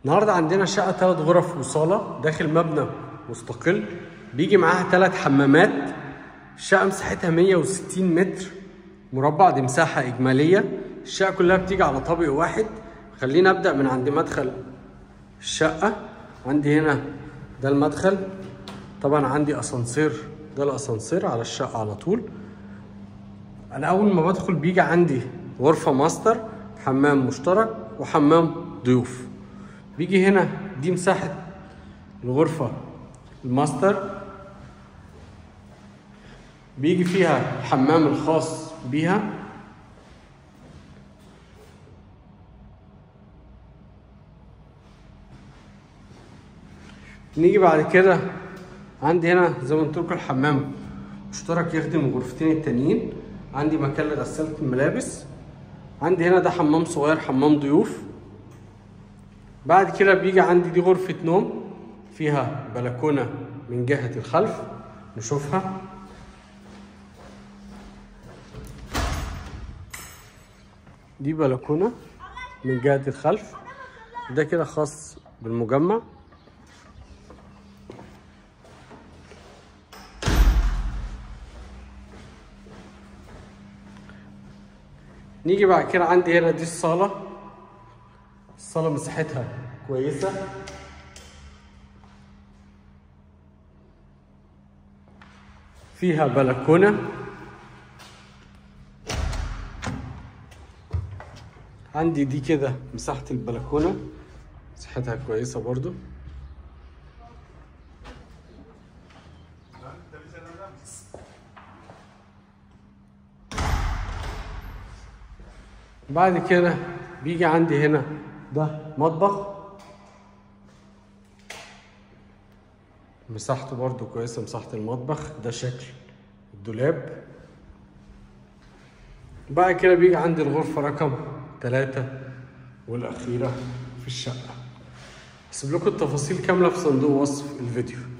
النهارده عندنا شقه ثلاث غرف وصاله داخل مبنى مستقل بيجي معاها ثلاث حمامات الشقه مساحتها 160 متر مربع دي مساحه اجماليه الشقه كلها بتيجي على طابق واحد خلينا ابدا من عند مدخل الشقه عندي هنا ده المدخل طبعا عندي اسانسير ده الاسانسير على الشقه على طول انا اول ما بدخل بيجي عندي غرفه ماستر حمام مشترك وحمام ضيوف بيجي هنا دي مساحه الغرفه الماستر بيجي فيها الحمام الخاص بيها نيجي بعد كده عندي هنا زي ما قلت لكم الحمام مشترك يخدم الغرفتين التانيين عندي مكان لغسالة الملابس عندي هنا ده حمام صغير حمام ضيوف بعد كده بيجي عندي دي غرفة نوم فيها بلكونة من جهة الخلف نشوفها دي بلكونة من جهة الخلف ده كده خاص بالمجمع نيجي بعد كده عندي هنا دي الصالة الصالة مساحتها كويسة فيها بلكونة عندي دي كده مساحة البلكونة مساحتها كويسة برضو بعد كده بيجي عندي هنا ده مطبخ مساحته برضو كويسة مساحة المطبخ ده شكل الدولاب بعد كده بيجي عندي الغرفة رقم ثلاثة والأخيرة في الشقة هسيب لكم التفاصيل كاملة في صندوق وصف الفيديو